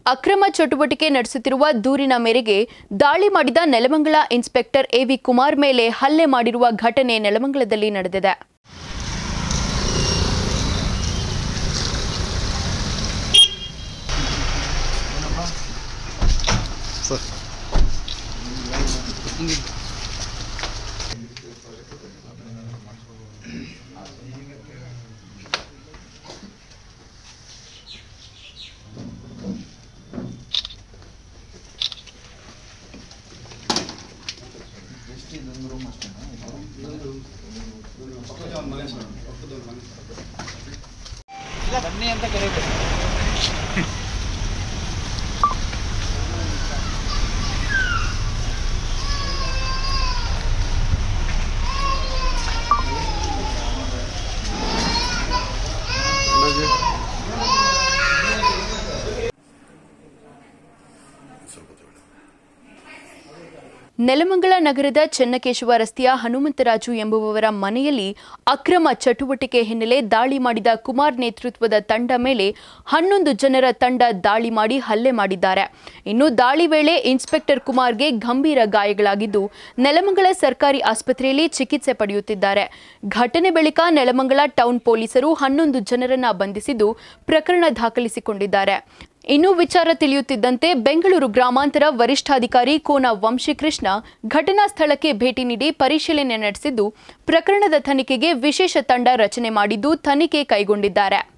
ಅಕ್ರಮ ಚಟುವಟಿಕೆ ನಡೆಸುತ್ತಿರುವ ದೂರಿನ ಮೇರೆಗೆ ದಾಳಿ ಮಾಡಿದ ನೆಲಮಂಗಲ ಇನ್ಸ್ಪೆಕ್ಟರ್ ಎವಿ ಕುಮಾರ್ ಮೇಲೆ ಹಲ್ಲೆ ಮಾಡಿರುವ ಘಟನೆ ನೆಲಮಂಗಲದಲ್ಲಿ ನಡೆದಿದೆ ಬನ್ನಿ ಅಂತ ಕರೀಬೇಕು ನೆಲಮಂಗಲ ನಗರದ ಚೆನ್ನಕೇಶವ ರಸ್ತೆಯ ಹನುಮಂತರಾಜು ಎಂಬುವವರ ಮನೆಯಲ್ಲಿ ಅಕ್ರಮ ಚಟುವಟಿಕೆ ಹಿನ್ನೆಲೆ ದಾಳಿ ಮಾಡಿದ ಕುಮಾರ್ ನೇತೃತ್ವದ ತಂಡ ಮೇಲೆ ಹನ್ನೊಂದು ಜನರ ತಂಡ ದಾಳಿ ಮಾಡಿ ಹಲ್ಲೆ ಮಾಡಿದ್ದಾರೆ ಇನ್ನು ದಾಳಿ ವೇಳೆ ಇನ್ಸ್ಪೆಕ್ಟರ್ ಕುಮಾರ್ಗೆ ಗಂಭೀರ ಗಾಯಗಳಾಗಿದ್ದು ನೆಲಮಂಗಲ ಸರ್ಕಾರಿ ಆಸ್ಪತ್ರೆಯಲ್ಲಿ ಚಿಕಿತ್ಸೆ ಪಡೆಯುತ್ತಿದ್ದಾರೆ ಘಟನೆ ಬಳಿಕ ನೆಲಮಂಗಲ ಟೌನ್ ಪೊಲೀಸರು ಹನ್ನೊಂದು ಜನರನ್ನ ಬಂಧಿಸಿದ್ದು ಪ್ರಕರಣ ದಾಖಲಿಸಿಕೊಂಡಿದ್ದಾರೆ ಇನ್ನು ವಿಚಾರ ತಿಳಿಯುತ್ತಿದ್ದಂತೆ ಬೆಂಗಳೂರು ಗ್ರಾಮಾಂತರ ವರಿಷ್ಠಾಧಿಕಾರಿ ಕೋನ ವಂಶಿಕೃಷ್ಣ ಘಟನಾ ಸ್ಥಳಕ್ಕೆ ಭೇಟಿ ನೀಡಿ ಪರಿಶೀಲನೆ ನಡೆಸಿದ್ದು ಪ್ರಕರಣದ ತನಿಖೆಗೆ ವಿಶೇಷ ತಂಡ ರಚನೆ ಮಾಡಿದ್ದು ತನಿಖೆ ಕೈಗೊಂಡಿದ್ದಾರೆ